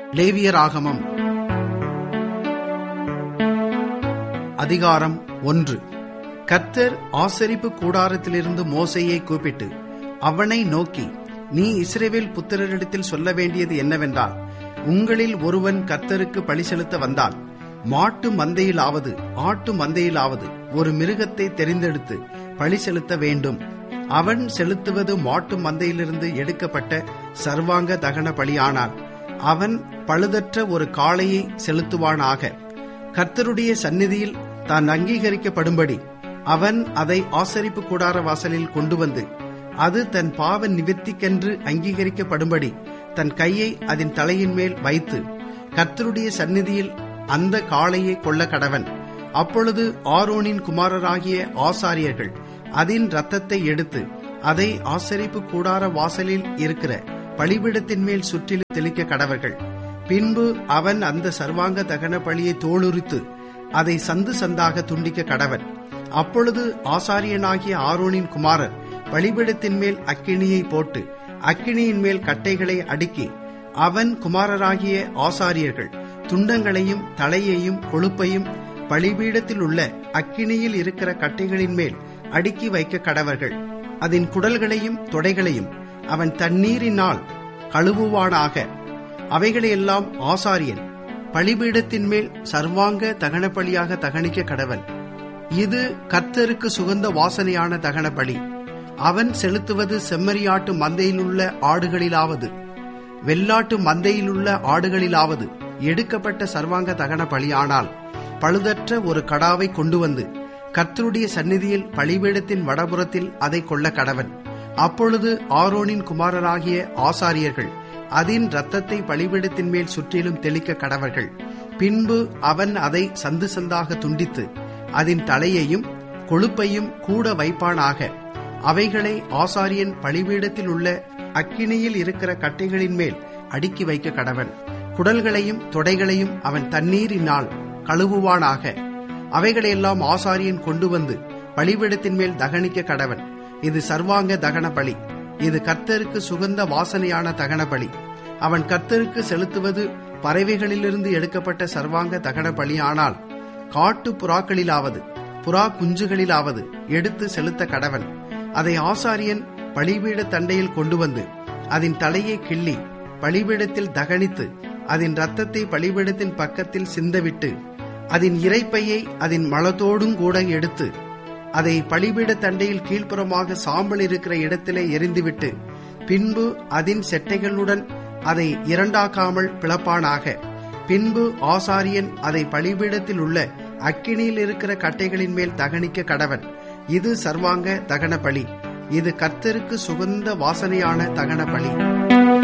லேவியராகமம் அதிகாரம் ஒன்று கர்த்தர் ஆசரிப்பு கூடாரத்திலிருந்து மோசையை கூப்பிட்டு அவனை நோக்கி நீ இஸ்ரேவேல் புத்திரரிடத்தில் சொல்ல வேண்டியது என்னவென்றால் உங்களில் ஒருவன் கர்த்தருக்கு பழி செலுத்த வந்தால் மாட்டு மந்தையிலாவது ஆட்டு மந்தையிலாவது ஒரு மிருகத்தை தெரிந்தெடுத்து பழி செலுத்த வேண்டும் அவன் செலுத்துவது மாட்டு மந்தையிலிருந்து எடுக்கப்பட்ட சர்வாங்க தகன பலியானான் அவன் பழுதற்ற ஒரு காளையை செலுத்துவானாக கர்த்தருடைய சந்நிதியில் தான் அங்கீகரிக்கப்படும்படி அவன் அதை ஆசரிப்பு கூடார வாசலில் கொண்டு வந்து அது தன் பாவ நிவர்த்திக்கென்று அங்கீகரிக்கப்படும்படி தன் கையை அதன் தலையின் மேல் வைத்து கர்த்தருடைய சந்நிதியில் அந்த காளையை கொள்ள கடவன் அப்பொழுது ஆரோனின் குமாரராகிய ஆசாரியர்கள் அதன் இரத்தத்தை எடுத்து அதை ஆசரிப்பு கூடார வாசலில் இருக்கிற பலிபீடத்தின் மேல் சுற்றிலும் தெளிக்க கடவர்கள் பின்பு அவன் அந்த சர்வாங்க தகன பலியை தோளுரித்து அதை சந்து சந்தாக துண்டிக்க கடவன் அப்பொழுது ஆசாரியனாகிய ஆரோனின் குமாரர் பலிபீடத்தின் மேல் அக்கினியை போட்டு அக்கினியின் மேல் கட்டைகளை அடுக்கி அவன் குமாரராகிய ஆசாரியர்கள் துண்டங்களையும் தலையையும் கொழுப்பையும் பலிபீடத்தில் உள்ள அக்கினியில் இருக்கிற கட்டைகளின் மேல் அடுக்கி வைக்க கடவர்கள் அதன் குடல்களையும் தொடைகளையும் அவன் தண்ணீரினால் கழுவுவானாக அவைகளையெல்லாம் ஆசாரியன் பலிபீடத்தின் மேல் சர்வாங்க தகன பலியாக தகனிக்க கடவன் இது கர்த்தருக்கு சுகந்த வாசனையான தகன பலி அவன் செலுத்துவது செம்மறியாட்டு மந்தையிலுள்ள ஆடுகளிலாவது வெள்ளாட்டு மந்தையிலுள்ள ஆடுகளிலாவது எடுக்கப்பட்ட சர்வாங்க தகன பலியானால் பழுதற்ற ஒரு கடாவை கொண்டு வந்து கர்த்தருடைய சந்நிதியில் பலிபீடத்தின் வடபுறத்தில் அதை கொள்ள கடவன் அப்பொழுது ஆரோனின் குமாரராகிய ஆசாரியர்கள் அதன் இரத்தத்தை பலிபீடத்தின் மேல் சுற்றிலும் தெளிக்க கடவர்கள் பின்பு அவன் அதை சந்து சந்தாக துண்டித்து அதன் தலையையும் கொழுப்பையும் கூட வைப்பானாக அவைகளை ஆசாரியன் பலிபீடத்தில் உள்ள அக்கினியில் இருக்கிற கட்டைகளின் மேல் அடுக்கி வைக்க கடவன் குடல்களையும் தொடைகளையும் அவன் தண்ணீரினால் கழுவுவானாக அவைகளையெல்லாம் ஆசாரியன் கொண்டு வந்து பலிபீடத்தின் மேல் தகனிக்க கடவன் இது சர்வாங்க தகன பலி இது கர்த்தருக்கு சுகந்த வாசனையான தகன பலி அவன் கர்த்தருக்கு செலுத்துவது பறவைகளிலிருந்து எடுக்கப்பட்ட சர்வாங்க தகன பலி ஆனால் காட்டு புறாக்களிலாவது புறா குஞ்சுகளிலாவது எடுத்து செலுத்த கடவன் அதை ஆசாரியன் பலிபீட தண்டையில் கொண்டு வந்து அதன் தலையை கிள்ளி பலிபீடத்தில் தகனித்து அதன் ரத்தத்தை பலிபீடத்தின் பக்கத்தில் சிந்தவிட்டு அதன் இறைப்பையை அதன் மலத்தோடும் கூட எடுத்து அதை பலிபீட தண்டையில் கீழ்ப்புறமாக சாம்பல் இருக்கிற இடத்திலே எரிந்துவிட்டு பின்பு அதன் செட்டைகளுடன் அதை இரண்டாக்காமல் பிளப்பானாக பின்பு ஆசாரியன் அதை பலிபீடத்தில் உள்ள அக்கினியில் இருக்கிற கட்டைகளின் மேல் தகனிக்க கடவன் இது சர்வாங்க தகன பலி இது கர்த்தருக்கு சுகந்த வாசனையான தகன பலி